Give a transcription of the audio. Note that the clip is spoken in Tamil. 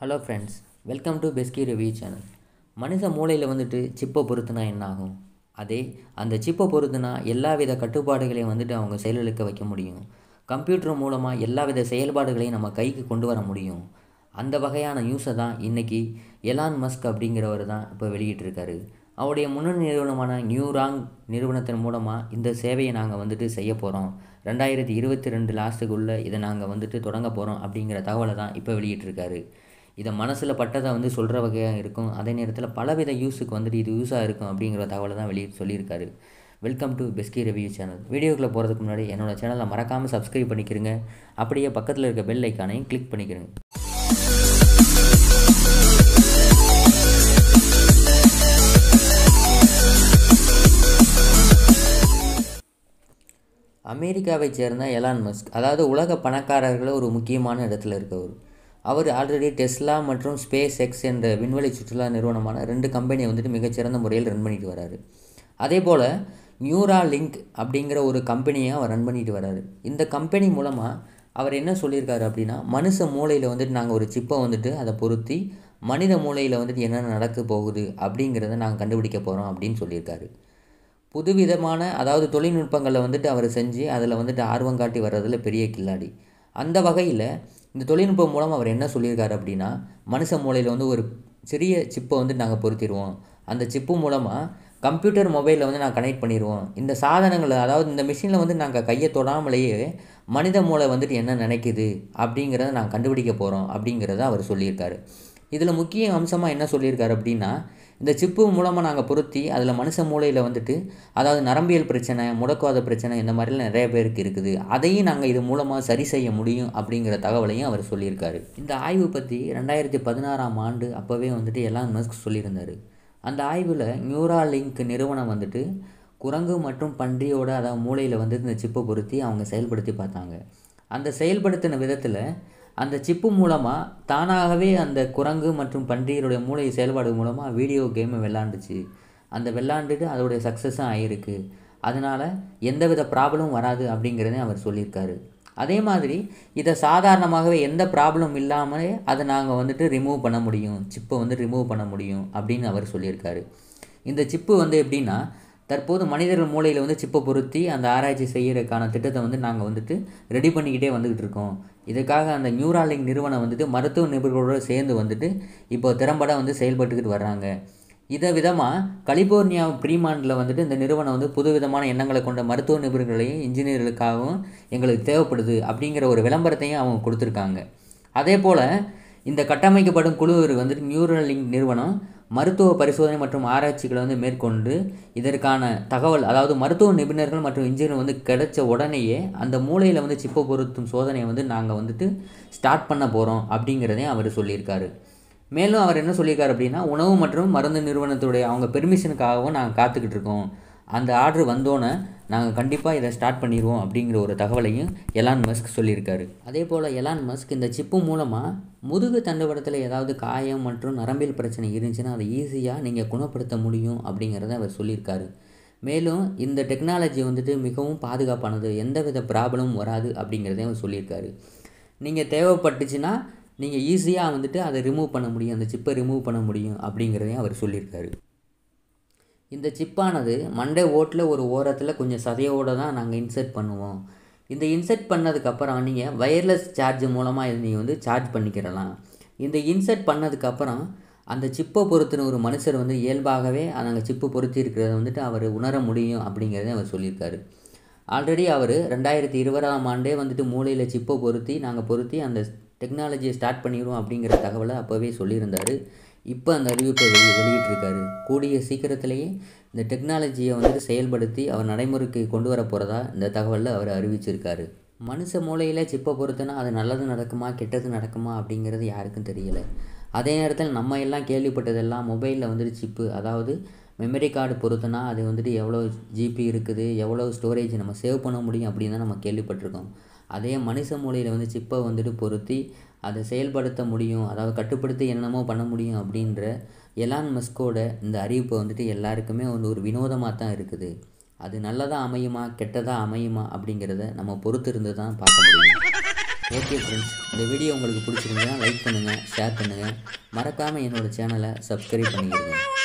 ஹலோ ஃப்ரெண்ட்ஸ் வெல்கம் டு பெஸ்கி ரிவ்யூ சேனல் மனித மூளையில் வந்துட்டு சிப்பை பொறுத்துனா என்ன ஆகும் அதே அந்த சிப்பை பொறுத்துனா எல்லா வித கட்டுப்பாடுகளையும் வந்துட்டு அவங்க செயலிழக்க வைக்க முடியும் கம்ப்யூட்டர் மூலமாக எல்லா வித செயல்பாடுகளையும் நம்ம கைக்கு கொண்டு வர முடியும் அந்த வகையான நியூஸை தான் இன்றைக்கி எலான் மஸ்க் அப்படிங்கிறவர் தான் இப்போ வெளியிட்டிருக்காரு அவருடைய முன்னணி நிறுவனமான நியூராங் நிறுவனத்தின் மூலமாக இந்த சேவையை நாங்கள் வந்துட்டு செய்ய போகிறோம் ரெண்டாயிரத்தி இருபத்தி ரெண்டு லாஸ்ட்டுக்குள்ளே இதை நாங்கள் வந்துட்டு தொடங்க போகிறோம் அப்படிங்கிற தகவலை தான் இப்போ வெளியிட்டிருக்காரு இதை மனசில் பட்டதை வந்து சொல்கிற வகையாக இருக்கும் அதே நேரத்தில் பலவித யூஸுக்கு வந்துட்டு இது யூஸாக இருக்கும் அப்படிங்கிற தகவலை தான் வெளியே சொல்லியிருக்காரு வெல்கம் டு பெஸ்கி ரிவ்யூ சேனல் வீடியோக்குள்ளே போகிறதுக்கு முன்னாடி என்னோடய சேனலை மறக்காமல் சப்ஸ்கிரைப் பண்ணிக்கிறங்க அப்படியே பக்கத்தில் இருக்க பெல் ஐக்கானையும் கிளிக் பண்ணிக்கிறங்க அமெரிக்காவைச் சேர்ந்த எலான் மஸ்க் அதாவது உலக பணக்காரர்களில் ஒரு முக்கியமான இடத்துல இருக்கவர் அவர் ஆல்ரெடி டெஸ்லா மற்றும் ஸ்பேஸ் எக்ஸ் என்ற விண்வெளி சுற்றுலா நிறுவனமான ரெண்டு கம்பெனியை வந்துட்டு மிகச்சிறந்த முறையில் ரன் பண்ணிட்டு வராரு அதே போல் நியூரா லிங்க் அப்படிங்கிற ஒரு கம்பெனியை அவர் ரன் பண்ணிட்டு வராரு இந்த கம்பெனி மூலமாக அவர் என்ன சொல்லியிருக்காரு அப்படின்னா மனுஷ மூளையில் வந்துட்டு நாங்கள் ஒரு சிப்பை வந்துட்டு அதை பொருத்தி மனித மூளையில் வந்துட்டு என்னென்ன நடக்க போகுது அப்படிங்கிறத நாங்கள் கண்டுபிடிக்க போகிறோம் அப்படின்னு சொல்லியிருக்காரு புதுவிதமான அதாவது தொழில்நுட்பங்களை வந்துட்டு அவர் செஞ்சு அதில் வந்துட்டு ஆர்வம் காட்டி வர்றதில் பெரிய கில்லாடி அந்த வகையில் இந்த தொழில்நுட்பம் மூலம் அவர் என்ன சொல்லியிருக்காரு அப்படின்னா மனுஷ மூளையில் வந்து ஒரு சிறிய சிப்பை வந்து நாங்கள் பொருத்திடுவோம் அந்த சிப்பு மூலமாக கம்ப்யூட்டர் மொபைலில் வந்து நாங்கள் கனெக்ட் பண்ணிடுவோம் இந்த சாதனங்களை அதாவது இந்த மிஷினில் வந்து நாங்கள் கையை தொடாமலேயே மனித மூளை வந்துட்டு என்ன நினைக்குது அப்படிங்கிறத நாங்கள் கண்டுபிடிக்க போகிறோம் அப்படிங்கிறத அவர் சொல்லியிருக்காரு இதில் முக்கிய அம்சமாக என்ன சொல்லியிருக்காரு அப்படின்னா இந்த சிப்பு மூலமாக நாங்கள் பொருத்தி அதில் மனுஷ மூளையில் வந்துட்டு அதாவது நரம்பியல் பிரச்சனை முடக்குவாத பிரச்சனை இந்த மாதிரிலாம் நிறைய பேருக்கு இருக்குது அதையும் நாங்கள் இது மூலமாக சரி செய்ய முடியும் அப்படிங்கிற தகவலையும் அவர் சொல்லியிருக்காரு இந்த ஆய்வு பற்றி ரெண்டாயிரத்தி பதினாறாம் ஆண்டு அப்போவே வந்துட்டு எலான் மஸ்க் சொல்லியிருந்தார் அந்த ஆய்வில் நியூரா லிங்க் நிறுவனம் வந்துட்டு குரங்கு மற்றும் பன்றியோட அதாவது மூளையில் வந்து இந்த சிப்பை பொருத்தி அவங்க செயல்படுத்தி பார்த்தாங்க அந்த செயல்படுத்தின விதத்தில் அந்த சிப்பு மூலமாக தானாகவே அந்த குரங்கு மற்றும் பன்றியருடைய மூளை செயல்பாடு மூலமாக வீடியோ கேமை விளாண்டுச்சு அந்த விளாண்டுட்டு அதோடைய சக்ஸஸும் ஆகிருக்கு அதனால் எந்தவித ப்ராப்ளமும் வராது அப்படிங்கிறதையும் அவர் சொல்லியிருக்காரு அதே மாதிரி இதை சாதாரணமாகவே எந்த ப்ராப்ளம் இல்லாமலே அதை நாங்கள் வந்துட்டு ரிமூவ் பண்ண முடியும் சிப்பை வந்து ரிமூவ் பண்ண முடியும் அப்படின்னு அவர் சொல்லியிருக்காரு இந்த சிப்பு வந்து எப்படின்னா தற்போது மனிதர்கள் மூளையில் வந்து சிப்பை பொருத்தி அந்த ஆராய்ச்சி செய்கிறதுக்கான திட்டத்தை வந்து நாங்கள் வந்துட்டு ரெடி பண்ணிக்கிட்டே வந்துக்கிட்டு இருக்கோம் இதுக்காக அந்த நியூராலிங் நிறுவனம் வந்துட்டு மருத்துவ நிபுணர்களோடு சேர்ந்து வந்துட்டு இப்போ திறம்பட வந்து செயல்பட்டுக்கிட்டு வர்றாங்க இதை விதமாக கலிபோர்னியா ப்ரீமாண்டில் வந்துட்டு இந்த நிறுவனம் வந்து புது விதமான எண்ணங்களை கொண்ட மருத்துவ நிபுணர்களையும் இன்ஜினியர்களுக்காகவும் எங்களுக்கு தேவைப்படுது அப்படிங்கிற ஒரு விளம்பரத்தையும் அவங்க கொடுத்துருக்காங்க அதே போல் இந்த கட்டமைக்கப்படும் குழு வந்துட்டு நியூரலிங் நிறுவனம் மருத்துவ பரிசோதனை மற்றும் ஆராய்ச்சிகளை வந்து மேற்கொண்டு இதற்கான தகவல் அதாவது மருத்துவ நிபுணர்கள் மற்றும் இன்ஜினியர் வந்து கிடைச்ச உடனேயே அந்த மூளையில் வந்து சிப்பை பொருத்தும் சோதனையை வந்து நாங்கள் வந்துட்டு ஸ்டார்ட் பண்ண போகிறோம் அப்படிங்கிறதையும் அவர் சொல்லியிருக்காரு மேலும் அவர் என்ன சொல்லியிருக்காரு அப்படின்னா உணவு மற்றும் மருந்து நிறுவனத்துடைய அவங்க பெர்மிஷனுக்காகவும் நாங்கள் காத்துக்கிட்டு இருக்கோம் அந்த ஆர்டர் வந்தோன்னே நாங்கள் கண்டிப்பாக இதை ஸ்டார்ட் பண்ணிடுவோம் அப்படிங்கிற ஒரு தகவலையும் எலான் மஸ்க் சொல்லியிருக்காரு அதே போல் எலான் மஸ்க் இந்த சிப்பு மூலமாக முதுகு தண்டுவடத்தில் ஏதாவது காயம் மற்றும் நரம்பியல் பிரச்சனை இருந்துச்சுன்னா அதை ஈஸியாக நீங்கள் குணப்படுத்த முடியும் அப்படிங்கிறத அவர் சொல்லியிருக்காரு மேலும் இந்த டெக்னாலஜி வந்துட்டு மிகவும் பாதுகாப்பானது எந்தவித ப்ராப்ளமும் வராது அப்படிங்கிறதையும் அவர் சொல்லியிருக்காரு நீங்கள் தேவைப்பட்டுச்சுன்னா நீங்கள் ஈஸியாக வந்துட்டு அதை ரிமூவ் பண்ண முடியும் அந்த சிப்பை ரிமூவ் பண்ண முடியும் அப்படிங்கிறதையும் அவர் சொல்லியிருக்காரு இந்த சிப்பானது மண்டை ஓட்டில் ஒரு ஓரத்தில் கொஞ்சம் சதையோடு தான் நாங்கள் இன்சர்ட் பண்ணுவோம் இந்த இன்சர்ட் பண்ணதுக்கப்புறம் நீங்கள் வயர்லெஸ் சார்ஜ் மூலமாக இதை நீங்கள் வந்து சார்ஜ் பண்ணிக்கிறலாம் இந்த இன்சர்ட் பண்ணதுக்கப்புறம் அந்த சிப்பை பொறுத்தின ஒரு மனுஷர் வந்து இயல்பாகவே நாங்கள் சிப்பு பொருத்தி இருக்கிறத வந்துட்டு அவர் உணர முடியும் அப்படிங்கிறத அவர் சொல்லியிருக்காரு ஆல்ரெடி அவர் ரெண்டாயிரத்தி இருபதாம் ஆண்டே வந்துட்டு மூளையில் சிப்பை பொருத்தி நாங்கள் பொருத்தி அந்த டெக்னாலஜியை ஸ்டார்ட் பண்ணிடுவோம் அப்படிங்கிற தகவலை அப்போவே சொல்லியிருந்தார் இப்போ அந்த அறிவிப்பை வெளி வெளியிட்டிருக்காரு கூடிய சீக்கிரத்திலேயே இந்த டெக்னாலஜியை வந்துட்டு செயல்படுத்தி அவர் நடைமுறைக்கு கொண்டு வர போகிறதா இந்த தகவலில் அவர் அறிவிச்சிருக்காரு மனுஷ மூளையில் சிப்பை பொறுத்துனா அது நல்லது நடக்குமா கெட்டது நடக்குமா அப்படிங்கிறது யாருக்கும் தெரியலை அதே நேரத்தில் நம்ம எல்லாம் கேள்விப்பட்டதெல்லாம் மொபைலில் வந்துட்டு சிப்பு அதாவது மெமரி கார்டு பொறுத்துனா அது வந்துட்டு எவ்வளோ ஜிபி இருக்குது எவ்வளோ ஸ்டோரேஜ் நம்ம சேவ் பண்ண முடியும் அப்படின்னு தான் நம்ம கேள்விப்பட்டிருக்கோம் அதே மனுஷ மூலையில் வந்து சிப்பை வந்துட்டு பொருத்தி அதை செயல்படுத்த முடியும் அதாவது கட்டுப்படுத்தி என்னென்னமோ பண்ண முடியும் அப்படின்ற எலான் மஸ்கோட இந்த அறிவிப்பை வந்துட்டு எல்லாருக்குமே வந்து ஒரு வினோதமாக தான் இருக்குது அது நல்லதாக அமையுமா கெட்டதாக அமையுமா அப்படிங்கிறத நம்ம பொறுத்து இருந்து தான் பார்க்க முடியும் ஓகே ஃப்ரெண்ட்ஸ் இந்த வீடியோ உங்களுக்கு பிடிச்சிருந்தா லைக் பண்ணுங்கள் ஷேர் பண்ணுங்கள் மறக்காமல் என்னோடய சேனலை சப்ஸ்கிரைப் பண்ணிக்கிறேங்க